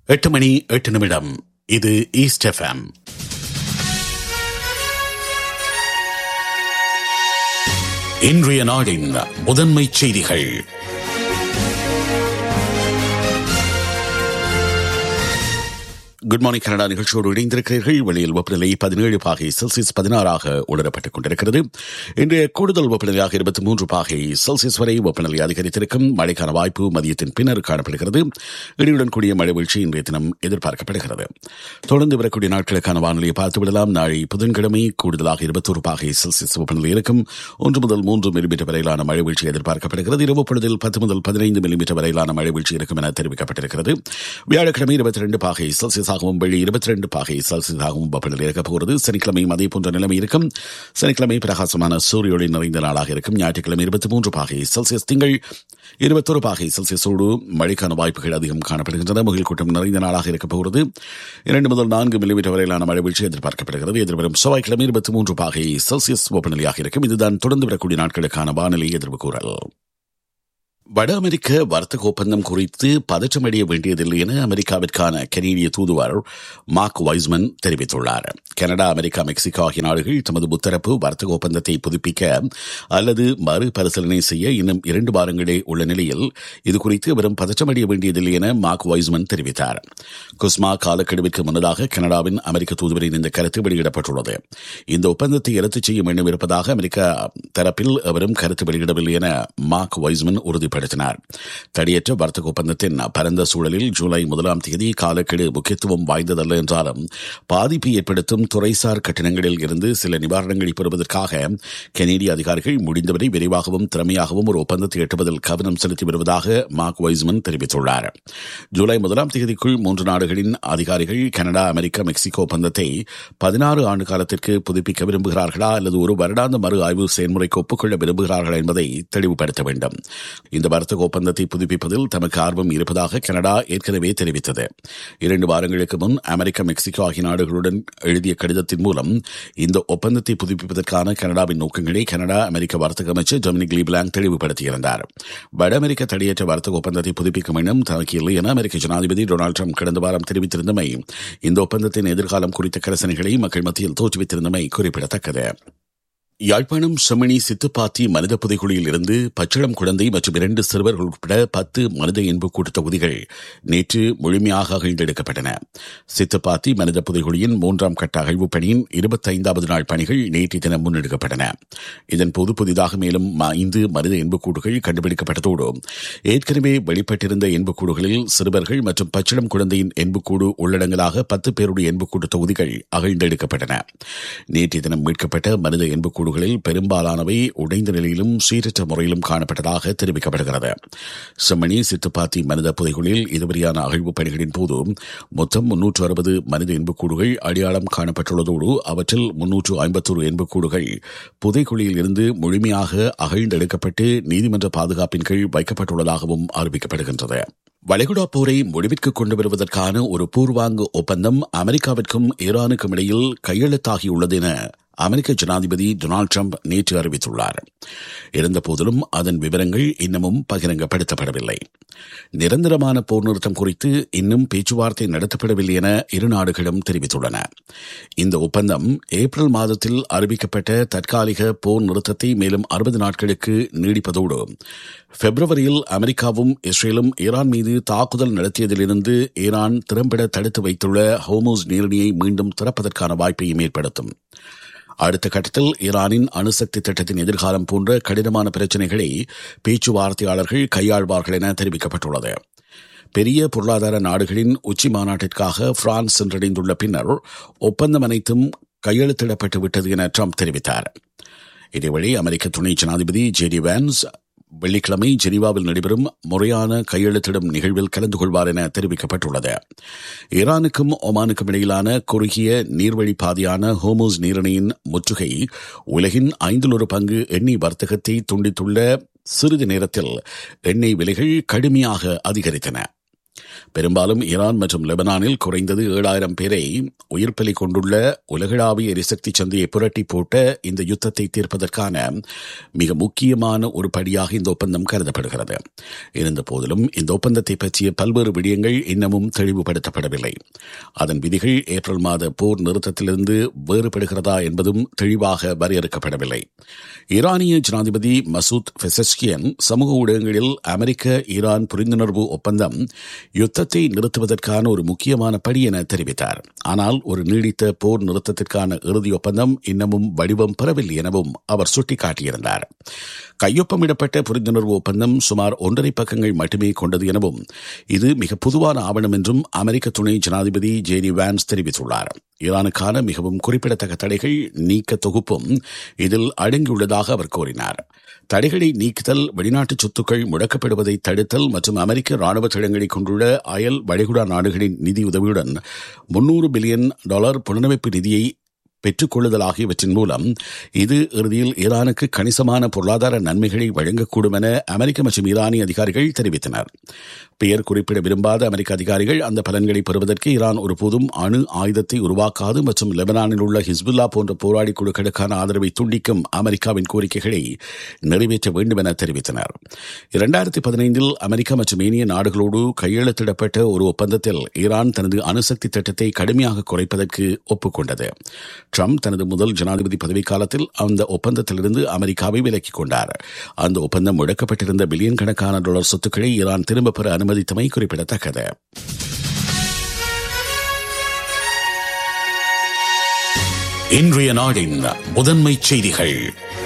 எட்டு மணி எட்டு நிமிடம் இது ஈஸ்ட் எஃப்எம் இன்றைய நாடின் முதன்மை செய்திகள் குட் மார்னிங் கனடா நிகழ்ச்சியோடு இணைந்திருக்கிறீர்கள் வெளியில் வெப்பநிலை பதினேழு பாகை செல்சியஸ் பதினாறாக உணரப்பட்டுக் கொண்டிருக்கிறது இன்றைய கூடுதல் வெப்பநிலையாக இருபத்தி மூன்று பாகை செல்சியஸ் வரை வெப்பநிலை அதிகரித்திருக்கும் மழைக்கான வாய்ப்பு மதியத்தின் பின்னர் காணப்படுகிறது இடியுடன் கூடிய மழை வீழ்ச்சி இன்றைய தினம் எதிர்பார்க்கப்படுகிறது தொடர்ந்து வரக்கூடிய நாட்களுக்கான வானிலையை பார்த்துவிடலாம் நாளை புதன்கிழமை கூடுதலாக இருபத்தொரு பாகை செல்சியஸ் வெப்பநிலை இருக்கும் ஒன்று முதல் மூன்று மில்லிமீட்டர் வரையிலான மழை வீழ்ச்சி எதிர்பார்க்கப்படுகிறது இரவு பொழுதில் பத்து முதல் பதினைந்து மில்லிமீட்டர் வரையிலான மழை வீழ்ச்சி இருக்கும் என தெரிவிக்கப்பட்டிருக்கிறது வியாழக்கிழமை இருபத்தி ரெண்டு பாகை செல்சியஸாகவும் வெள்ளி இருபத்தி ரெண்டு பாகை செல்சியஸாகவும் வெப்பநிலை இருக்கப் போகிறது சனிக்கிழமையும் அதே போன்ற நிலைமை இருக்கும் சனிக்கிழமை பிரகாசமான சூரிய ஒளி நிறைந்த நாளாக இருக்கும் ஞாயிற்றுக்கிழமை இருபத்தி மூன்று பாகை செல்சியஸ் திங்கள் இருபத்தொரு பாகை செல்சியஸோடு மழைக்கான வாய்ப்புகள் அதிகம் காணப்படுகின்றன முகில் கூட்டம் நிறைந்த நாளாக இருக்கப் போகிறது இரண்டு முதல் நான்கு மில்லிமீட்டர் வரையிலான மழை வீழ்ச்சி எதிர்பார்க்கப்படுகிறது எதிர்வரும் செவ்வாய்க்கிழமை இருபத்தி மூன்று பாகை செல்சியஸ் வெப்பநிலையாக இருக்கும் இதுதான் தொடர்ந்து வரக்கூடிய நாட்களுக்கான வானிலை எதிர்வு கூறல் வட அமெரிக்க வர்த்தக ஒப்பந்தம் குறித்து பதற்றமடைய வேண்டியதில்லை என அமெரிக்காவிற்கான கனேடிய தூதுவர் மார்க் வைஸ்மன் தெரிவித்துள்ளார் கனடா அமெரிக்கா மெக்சிகோ ஆகிய நாடுகள் தமது முத்தரப்பு வர்த்தக ஒப்பந்தத்தை புதுப்பிக்க அல்லது மறுபரிசீலனை செய்ய இன்னும் இரண்டு வாரங்களே உள்ள நிலையில் இதுகுறித்து அவரும் பதற்றமடைய வேண்டியதில்லை என மார்க் வைஸ்மன் தெரிவித்தார் குஸ்மா காலக்கெடுவிற்கு முன்னதாக கனடாவின் அமெரிக்க தூதுவரின் இந்த கருத்து வெளியிடப்பட்டுள்ளது இந்த ஒப்பந்தத்தை ரத்து செய்ய வேண்டும் இருப்பதாக அமெரிக்கா தரப்பில் அவரும் கருத்து வெளியிடவில்லை என மார்க் வைஸ்மன் உறுதிப்படுத்தினார் வெளிப்படுத்தினார் தடியற்ற வர்த்தக ஒப்பந்தத்தின் பரந்த சூழலில் ஜூலை முதலாம் தேதி காலக்கெடு முக்கியத்துவம் வாய்ந்ததல்ல என்றாலும் பாதிப்பு ஏற்படுத்தும் துறைசார் கட்டணங்களில் இருந்து சில நிவாரணங்களை பெறுவதற்காக கனேடிய அதிகாரிகள் முடிந்தவரை விரைவாகவும் திறமையாகவும் ஒரு ஒப்பந்தத்தை எட்டுவதில் கவனம் செலுத்தி வருவதாக மார்க் வைஸ்மன் தெரிவித்துள்ளார் ஜூலை முதலாம் தேதிக்குள் மூன்று நாடுகளின் அதிகாரிகள் கனடா அமெரிக்கா மெக்சிகோ ஒப்பந்தத்தை பதினாறு ஆண்டு காலத்திற்கு புதுப்பிக்க விரும்புகிறார்களா அல்லது ஒரு வருடாந்த மறு ஆய்வு செயல்முறைக்கு ஒப்புக்கொள்ள விரும்புகிறார்களா என்பதை தெளிவுபடுத்த வேண்டும் இந்த வர்த்தக ஒப்பந்தத்தை புதுப்பிப்பதில் தமக்கு ஆர்வம் இருப்பதாக கனடா ஏற்கனவே தெரிவித்தது இரண்டு வாரங்களுக்கு முன் அமெரிக்கா மெக்சிகோ ஆகிய நாடுகளுடன் எழுதிய கடிதத்தின் மூலம் இந்த ஒப்பந்தத்தை புதுப்பிப்பதற்கான கனடாவின் நோக்கங்களை கனடா அமெரிக்க வர்த்தக அமைச்சர் டொமினிக் லீபிளாங் தெளிவுபடுத்தியிருந்தார் வட அமெரிக்க தடையற்ற வர்த்தக ஒப்பந்தத்தை புதுப்பிக்கும் எண்ணம் தனக்கு இல்லை என அமெரிக்க ஜனாதிபதி டொனால்டு ட்ரம்ப் கடந்த வாரம் தெரிவித்திருந்தமை இந்த ஒப்பந்தத்தின் எதிர்காலம் குறித்த கரசனைகளை மக்கள் மத்தியில் தோற்றுவித்திருந்தமை குறிப்பிடத்தக்கது யாழ்ப்பாணம் செம்மணி சித்துப்பாத்தி மனித புதைகுழியில் இருந்து பச்சிளம் குழந்தை மற்றும் இரண்டு சிறுவர்கள் உட்பட பத்து மனித இன்பு கூட்டு தொகுதிகள் நேற்று முழுமையாக அகழ்ந்தெடுக்கப்பட்டன சித்துப்பாத்தி மனித புதைகுழியின் மூன்றாம் கட்ட அகழ்வு பணியின் இருபத்தைந்தாவது நாள் பணிகள் நேற்று தினம் முன்னெடுக்கப்பட்டன இதன்போது புதிதாக மேலும் ஐந்து மனித இன்புக்கூடுகள் கண்டுபிடிக்கப்பட்டதோடு ஏற்கனவே வெளிப்பட்டிருந்த இன்புக்கூடுகளில் சிறுவர்கள் மற்றும் பச்சிளம் குழந்தையின் என்புக்கூடு உள்ளடங்கலாக பத்து பேருடைய என்புக்கூடு தொகுதிகள் அகழ்ந்தெடுக்கப்பட்டன நேற்று தினம் மீட்கப்பட்ட மனித என்புக்கூடு கூடுகளில் பெரும்பாலானவை உடைந்த நிலையிலும் சீரற்ற முறையிலும் காணப்பட்டதாக தெரிவிக்கப்படுகிறது செம்மணி சித்துப்பாத்தி மனித புதைகுழில் இதுவரையான அகழ்வு பணிகளின் போது மொத்தம் முன்னூற்று அறுபது மனித எண்புக்கூடுகள் அடையாளம் காணப்பட்டுள்ளதோடு அவற்றில் முன்னூற்று ஐம்பத்தொரு எண்புக்கூடுகள் புதைக்குழியில் இருந்து முழுமையாக அகழ்ந்தெடுக்கப்பட்டு நீதிமன்ற பாதுகாப்பின் கீழ் வைக்கப்பட்டுள்ளதாகவும் அறிவிக்கப்படுகின்றது வளைகுடா போரை முடிவிற்கு கொண்டு வருவதற்கான ஒரு பூர்வாங்க ஒப்பந்தம் அமெரிக்காவிற்கும் ஈரானுக்கும் இடையில் கையெழுத்தாகியுள்ளது என அமெரிக்க ஜனாதிபதி டொனால்டு ட்ரம்ப் நேற்று அறிவித்துள்ளார் இருந்தபோதிலும் அதன் விவரங்கள் இன்னமும் பகிரங்கப்படுத்தப்படவில்லை நிரந்தரமான போர் நிறுத்தம் குறித்து இன்னும் பேச்சுவார்த்தை நடத்தப்படவில்லை என இரு நாடுகளும் தெரிவித்துள்ளன இந்த ஒப்பந்தம் ஏப்ரல் மாதத்தில் அறிவிக்கப்பட்ட தற்காலிக போர் நிறுத்தத்தை மேலும் அறுபது நாட்களுக்கு நீடிப்பதோடு பிப்ரவரியில் அமெரிக்காவும் இஸ்ரேலும் ஈரான் மீது தாக்குதல் நடத்தியதிலிருந்து ஈரான் திறம்பட தடுத்து வைத்துள்ள ஹோமோஸ் நீரிணியை மீண்டும் திறப்பதற்கான வாய்ப்பையும் ஏற்படுத்தும் அடுத்த கட்டத்தில் ஈரானின் அணுசக்தி திட்டத்தின் எதிர்காலம் போன்ற கடினமான பிரச்சினைகளை பேச்சுவார்த்தையாளர்கள் கையாள்வார்கள் என தெரிவிக்கப்பட்டுள்ளது பெரிய பொருளாதார நாடுகளின் உச்சி மாநாட்டிற்காக பிரான்ஸ் சென்றடைந்துள்ள பின்னர் ஒப்பந்தம் அனைத்தும் கையெழுத்திடப்பட்டு விட்டது என ட்ரம்ப் தெரிவித்தார் இதேவழி அமெரிக்க துணை ஜனாதிபதி ஜேடி வேன்ஸ் வெள்ளிக்கிழமை ஜெனீவாவில் நடைபெறும் முறையான கையெழுத்திடும் நிகழ்வில் கலந்து கொள்வார் என தெரிவிக்கப்பட்டுள்ளது ஈரானுக்கும் ஒமானுக்கும் இடையிலான குறுகிய நீர்வழி பாதையான ஹோமோஸ் நீரிணையின் முற்றுகை உலகின் ஐந்தில் ஒரு பங்கு எண்ணெய் வர்த்தகத்தை துண்டித்துள்ள சிறிது நேரத்தில் எண்ணெய் விலைகள் கடுமையாக அதிகரித்தன பெரும்பாலும் ஈரான் மற்றும் லெபனானில் குறைந்தது ஏழாயிரம் பேரை உயிர்ப்பலி கொண்டுள்ள உலகளாவிய எரிசக்தி சந்தையை புரட்டி போட்ட இந்த யுத்தத்தை தீர்ப்பதற்கான மிக முக்கியமான ஒரு படியாக இந்த ஒப்பந்தம் கருதப்படுகிறது இருந்த போதிலும் இந்த ஒப்பந்தத்தை பற்றிய பல்வேறு விடயங்கள் இன்னமும் தெளிவுபடுத்தப்படவில்லை அதன் விதிகள் ஏப்ரல் மாத போர் நிறுத்தத்திலிருந்து வேறுபடுகிறதா என்பதும் தெளிவாக வரையறுக்கப்படவில்லை ஈரானிய ஜனாதிபதி மசூத் பெசஸ்கியன் சமூக ஊடகங்களில் அமெரிக்க ஈரான் புரிந்துணர்வு ஒப்பந்தம் யுத்தத்தை நிறுத்துவதற்கான ஒரு முக்கியமான படி என தெரிவித்தார் ஆனால் ஒரு நீடித்த போர் நிறுத்தத்திற்கான இறுதி ஒப்பந்தம் இன்னமும் வடிவம் பெறவில்லை எனவும் அவர் சுட்டிக்காட்டியிருந்தார் கையொப்பமிடப்பட்ட புரிந்துணர்வு ஒப்பந்தம் சுமார் ஒன்றரை பக்கங்கள் மட்டுமே கொண்டது எனவும் இது மிக பொதுவான ஆவணம் என்றும் அமெரிக்க துணை ஜனாதிபதி ஜேடி வான்ஸ் தெரிவித்துள்ளார் ஈரானுக்கான மிகவும் குறிப்பிடத்தக்க தடைகள் நீக்க தொகுப்பும் இதில் அடங்கியுள்ளதாக அவர் கூறினார் தடைகளை நீக்குதல் வெளிநாட்டு சொத்துக்கள் முடக்கப்படுவதை தடுத்தல் மற்றும் அமெரிக்க ராணுவ தளங்களை கொண்டுள்ள அயல் வளைகுடா நாடுகளின் நிதியுதவியுடன் முன்னூறு பில்லியன் டாலர் புனரமைப்பு நிதியை பெற்றுக்கொள்ளுதல் ஆகியவற்றின் மூலம் இது இறுதியில் ஈரானுக்கு கணிசமான பொருளாதார நன்மைகளை வழங்கக்கூடும் என அமெரிக்க மற்றும் ஈரானிய அதிகாரிகள் தெரிவித்தனர் பெயர் குறிப்பிட விரும்பாத அமெரிக்க அதிகாரிகள் அந்த பலன்களை பெறுவதற்கு ஈரான் ஒருபோதும் அணு ஆயுதத்தை உருவாக்காது மற்றும் லெபனானில் உள்ள ஹிஸ்புல்லா போன்ற போராடி குழுக்களுக்கான ஆதரவை துண்டிக்கும் அமெரிக்காவின் கோரிக்கைகளை நிறைவேற்ற வேண்டும் என தெரிவித்தனர் இரண்டாயிரத்தி பதினைந்தில் அமெரிக்கா மற்றும் ஏனைய நாடுகளோடு கையெழுத்திடப்பட்ட ஒரு ஒப்பந்தத்தில் ஈரான் தனது அணுசக்தி திட்டத்தை கடுமையாக குறைப்பதற்கு ஒப்புக்கொண்டது ட்ரம்ப் தனது முதல் ஜனாதிபதி பதவிக்காலத்தில் அந்த ஒப்பந்தத்திலிருந்து அமெரிக்காவை விலக்கிக் கொண்டார் அந்த ஒப்பந்தம் முடக்கப்பட்டிருந்த பில்லியன் கணக்கான டாலர் சொத்துக்களை ஈரான் திரும்பப் பெற அனுமதித்தமை குறிப்பிடத்தக்கது இன்றைய நாடின் முதன்மை செய்திகள்